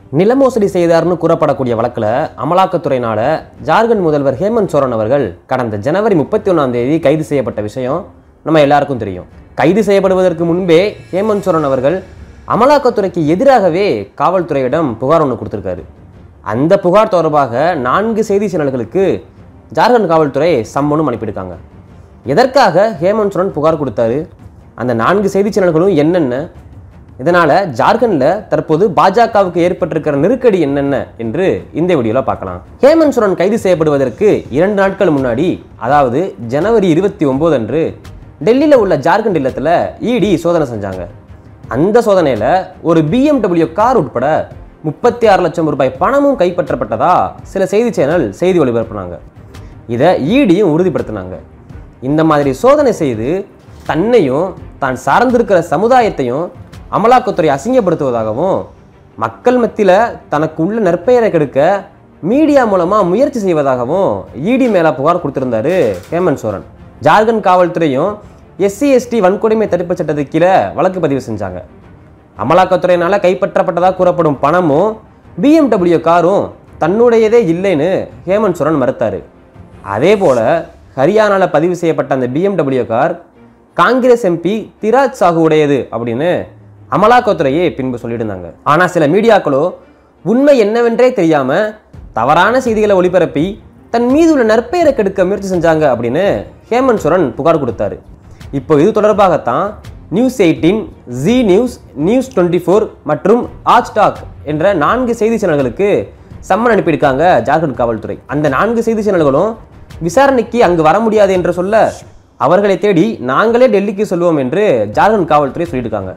நில மோசடி செய்தார்னு கூறப்படக்கூடிய வழக்கில் அமலாக்கத்துறையினால ஜார்க்கண்ட் முதல்வர் ஹேமந்த் சோரன் அவர்கள் கடந்த ஜனவரி முப்பத்தி ஒன்றாம் தேதி கைது செய்யப்பட்ட விஷயம் நம்ம எல்லாருக்கும் தெரியும் கைது செய்யப்படுவதற்கு முன்பே ஹேமந்த் சோரன் அவர்கள் அமலாக்கத்துறைக்கு எதிராகவே காவல்துறையிடம் புகார் ஒன்று கொடுத்துருக்காரு அந்த புகார் தொடர்பாக நான்கு செய்தி சேனல்களுக்கு ஜார்க்கண்ட் காவல்துறை சம்மனும் அனுப்பியிருக்காங்க எதற்காக ஹேமந்த் சோரன் புகார் கொடுத்தாரு அந்த நான்கு செய்தி சேனல்களும் என்னென்ன இதனால ஜார்க்கண்ட்ல தற்போது பாஜகவுக்கு ஏற்பட்டிருக்கிற நெருக்கடி என்னென்ன என்று இந்த வீடியோல பார்க்கலாம் ஹேமந்த் சோரன் கைது செய்யப்படுவதற்கு இரண்டு நாட்கள் முன்னாடி அதாவது ஜனவரி இருபத்தி ஒன்பது அன்று டெல்லியில் உள்ள ஜார்க்கண்ட் இல்லத்தில் இடி சோதனை செஞ்சாங்க அந்த சோதனையில் ஒரு பிஎம்டபிள்யூ கார் உட்பட முப்பத்தி ஆறு லட்சம் ரூபாய் பணமும் கைப்பற்றப்பட்டதா சில செய்தி சேனல் செய்தி ஒளிபரப்புனாங்க இதை ஈடியும் உறுதிப்படுத்தினாங்க இந்த மாதிரி சோதனை செய்து தன்னையும் தான் சார்ந்திருக்கிற சமுதாயத்தையும் அமலாக்கத்துறை அசிங்கப்படுத்துவதாகவும் மக்கள் மத்தியில் தனக்கு உள்ள நற்பெயரை கெடுக்க மீடியா மூலமாக முயற்சி செய்வதாகவும் இடி மேலே புகார் கொடுத்திருந்தாரு ஹேமந்த் சோரன் ஜார்க்கண்ட் காவல்துறையும் எஸ்சி எஸ்டி வன்கொடுமை தடுப்புச் சட்டத்துக்கு கீழே வழக்கு பதிவு செஞ்சாங்க அமலாக்கத்துறையினால கைப்பற்றப்பட்டதாக கூறப்படும் பணமும் பிஎம்டபிள்யூ காரும் தன்னுடையதே இல்லைன்னு ஹேமந்த் சோரன் மறுத்தாரு அதே போல ஹரியானாவில் பதிவு செய்யப்பட்ட அந்த BMW car Congress MP Dheeraj Sahu உடையது அப்படின்னு அமலாக்கத்துறையே பின்பு சொல்லியிருந்தாங்க ஆனால் சில மீடியாக்களோ உண்மை என்னவென்றே தெரியாம தவறான செய்திகளை ஒளிபரப்பி தன் மீது உள்ள நற்பெயரை கெடுக்க முயற்சி செஞ்சாங்க அப்படின்னு ஹேமந்த் சோரன் புகார் கொடுத்தாரு இப்போ இது தொடர்பாகத்தான் news eighteen Zee news news twenty four மற்றும் ஆஜ்டாக் என்ற நான்கு செய்தி சேனல்களுக்கு சம்மன் அனுப்பியிருக்காங்க ஜார்க்கண்ட் காவல்துறை அந்த நான்கு செய்தி சேனல்களும் விசாரணைக்கு அங்கு வர முடியாது என்று சொல்ல அவர்களை தேடி நாங்களே டெல்லிக்கு சொல்லுவோம் என்று ஜார்க்கண்ட் காவல்துறை சொல்லியிருக்காங்க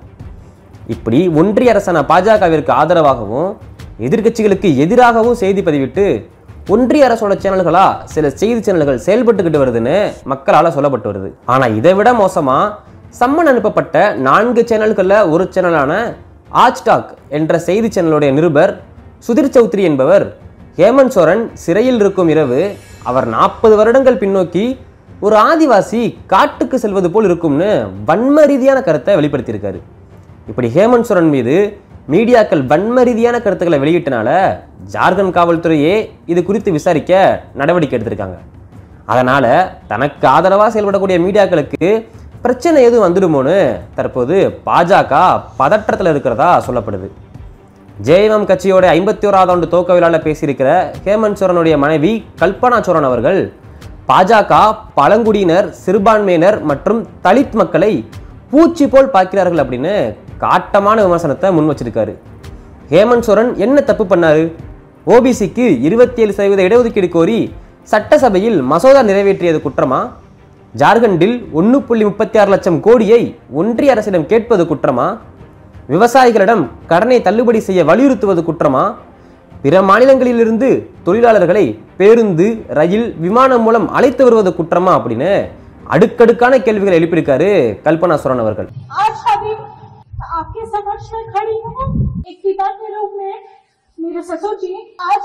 இப்படி ஒன்றிய அரசான பாஜகவிற்கு ஆதரவாகவும் எதிர்க்கட்சிகளுக்கு எதிராகவும் செய்தி பதிவிட்டு ஒன்றிய அரசோட சேனல்களா சில செய்தி சேனல்கள் செயல்பட்டுக்கிட்டு வருதுன்னு மக்களால் சொல்லப்பட்டு வருது ஆனால் இதை விட மோசமா சம்மன் அனுப்பப்பட்ட நான்கு சேனல்களில் ஒரு சேனலான ஆஜ்டாக் என்ற செய்தி சேனலுடைய நிருபர் சுதிர் சௌத்ரி என்பவர் ஹேமந்த் சோரன் சிறையில் இருக்கும் இரவு அவர் நாற்பது வருடங்கள் பின்னோக்கி ஒரு ஆதிவாசி காட்டுக்கு செல்வது போல் இருக்கும்னு வன்ம ரீதியான கருத்தை வெளிப்படுத்தியிருக்காரு இப்படி ஹேமந்த் சோரன் மீது மீடியாக்கள் வன்ம ரீதியான கருத்துக்களை வெளியிட்டனால ஜார்க்கண்ட் காவல்துறையே இது குறித்து விசாரிக்க நடவடிக்கை எடுத்திருக்காங்க அதனால தனக்கு ஆதரவாக செயல்படக்கூடிய மீடியாக்களுக்கு பிரச்சனை எதுவும் வந்துடுமோன்னு தற்போது பாஜக பதற்றத்தில் இருக்கிறதா சொல்லப்படுது ஜேஎம்எம் கட்சியோட ஐம்பத்தி ஓராவது ஆண்டு துவக்க விழாவில் பேசியிருக்கிற ஹேமந்த் சோரனுடைய மனைவி கல்பனா சோரன் அவர்கள் பாஜக பழங்குடியினர் சிறுபான்மையினர் மற்றும் தலித் மக்களை பூச்சி போல் பார்க்கிறார்கள் அப்படின்னு காட்டமான விமர்சனத்தை முன் வச்சிருக்காரு ஹேமந்த் சோரன் என்ன தப்பு பண்ணாரு ஓபிசிக்கு இருபத்தி ஏழு சதவீத இடஒதுக்கீடு கோரி சட்டசபையில் மசோதா நிறைவேற்றியது குற்றமா ஜார்க்கண்டில் ஒன்று புள்ளி முப்பத்தி ஆறு லட்சம் கோடியை ஒன்றிய அரசிடம் கேட்பது குற்றமா விவசாயிகளிடம் கடனை தள்ளுபடி செய்ய வலியுறுத்துவது குற்றமா பிற மாநிலங்களிலிருந்து தொழிலாளர்களை பேருந்து ரயில் விமானம் மூலம் அழைத்து வருவது குற்றமா அப்படின்னு அடுக்கடுக்கான கேள்விகளை எழுப்பியிருக்காரு கல்பனா சோரன் அவர்கள் आज अभी आपके समक्ष में खड़ी हूँ एक पिता के रूप में मेरे ससुर जी आज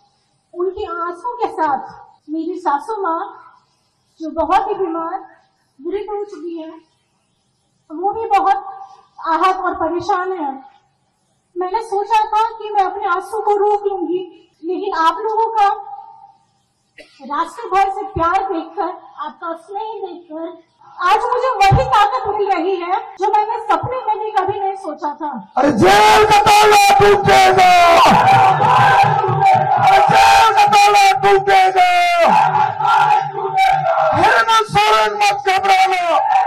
उनके आंसू के साथ मेरी सासू माँ जो बहुत ही बीमार वृद्ध हो चुकी है वो भी बहुत आहत और परेशान है मैंने सोचा था कि मैं अपने आंसू को रोक लूंगी लेकिन आप लोगों का राष्ट्र भर से प्यार देखकर आपका स्नेह देखकर आज मुझे वही ताकत मिल रही है जो मैंने सपने में भी कभी नहीं सोचा था अरे जेल का ताला टूटेगा अरे जेल का ताला टूटेगा हेमंत सोरेन मत घबराना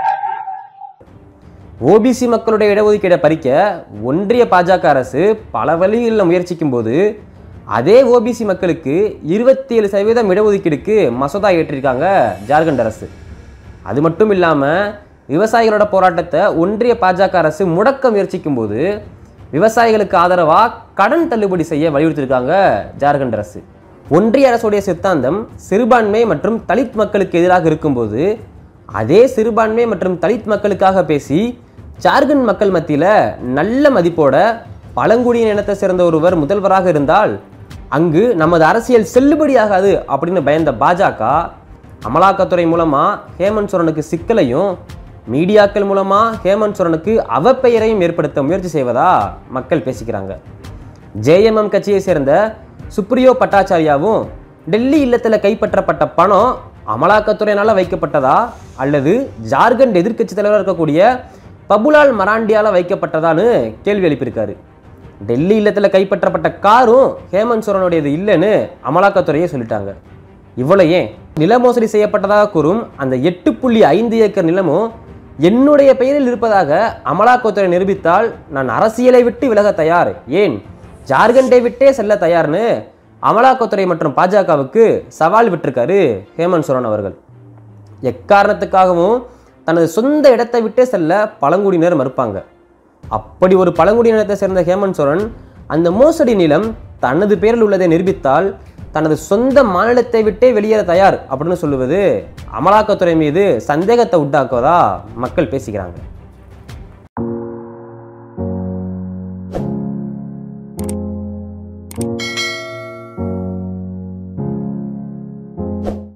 ஓபிசி மக்களுடைய இடஒதுக்கீடை பறிக்க ஒன்றிய பாஜக அரசு பல வழிகளில் முயற்சிக்கும் போது அதே ஓபிசி மக்களுக்கு இருபத்தி ஏழு சதவீதம் இடஒதுக்கீடுக்கு மசோதா ஏற்றிருக்காங்க ஜார்க்கண்ட் அரசு அது மட்டும் இல்லாமல் விவசாயிகளோட போராட்டத்தை ஒன்றிய பாஜக அரசு முடக்க முயற்சிக்கும் போது விவசாயிகளுக்கு ஆதரவாக கடன் தள்ளுபடி செய்ய வலியுறுத்தியிருக்காங்க ஜார்க்கண்ட் அரசு ஒன்றிய அரசுடைய சித்தாந்தம் சிறுபான்மை மற்றும் தலித் மக்களுக்கு எதிராக இருக்கும்போது அதே சிறுபான்மை மற்றும் தலித் மக்களுக்காக பேசி ஜார்க்கண்ட் மக்கள் மத்தியில் நல்ல மதிப்போட பழங்குடியின இனத்தை சேர்ந்த ஒருவர் முதல்வராக இருந்தால் அங்கு நமது அரசியல் செல்லுபடியாகாது அப்படின்னு பயந்த பாஜக அமலாக்கத்துறை மூலமாக ஹேமந்த் சோரனுக்கு சிக்கலையும் மீடியாக்கள் மூலமாக ஹேமந்த் சோரனுக்கு அவப்பெயரையும் ஏற்படுத்த முயற்சி செய்வதா மக்கள் பேசிக்கிறாங்க ஜேஎம்எம் கட்சியை சேர்ந்த சுப்ரியோ பட்டாச்சாரியாவும் டெல்லி இல்லத்தில் கைப்பற்றப்பட்ட பணம் அமலாக்கத்துறையினால் வைக்கப்பட்டதா அல்லது ஜார்க்கண்ட் எதிர்க்கட்சி தலைவராக இருக்கக்கூடிய பபுலால் மராண்டியால வைக்கப்பட்டதான்னு கேள்வி எழுப்பியிருக்காரு டெல்லி இல்லத்தில் கைப்பற்றப்பட்ட காரும் ஹேமந்த் சோரனுடையது இல்லைன்னு அமலாக்கத்துறையே சொல்லிட்டாங்க இவ்வளோ ஏன் நில மோசடி செய்யப்பட்டதாக கூறும் அந்த எட்டு புள்ளி ஐந்து ஏக்கர் நிலமும் என்னுடைய பெயரில் இருப்பதாக அமலாக்கத்துறை நிரூபித்தால் நான் அரசியலை விட்டு விலக தயார் ஏன் ஜார்க்கண்டை விட்டே செல்ல தயார்னு அமலாக்கத்துறை மற்றும் பாஜகவுக்கு சவால் விட்டிருக்காரு ஹேமந்த் சோரன் அவர்கள் எக்காரணத்துக்காகவும் தனது சொந்த இடத்தை விட்டே செல்ல பழங்குடியினர் மறுப்பாங்க அப்படி ஒரு பழங்குடியினத்தை சேர்ந்த ஹேமந்த் சோரன் அந்த மோசடி நிலம் தனது பேரில் உள்ளதை நிரூபித்தால் தனது சொந்த மாநிலத்தை விட்டே வெளியேற தயார் அப்படின்னு சொல்லுவது அமலாக்கத்துறை மீது சந்தேகத்தை உண்டாக்குவதா மக்கள் பேசிக்கிறாங்க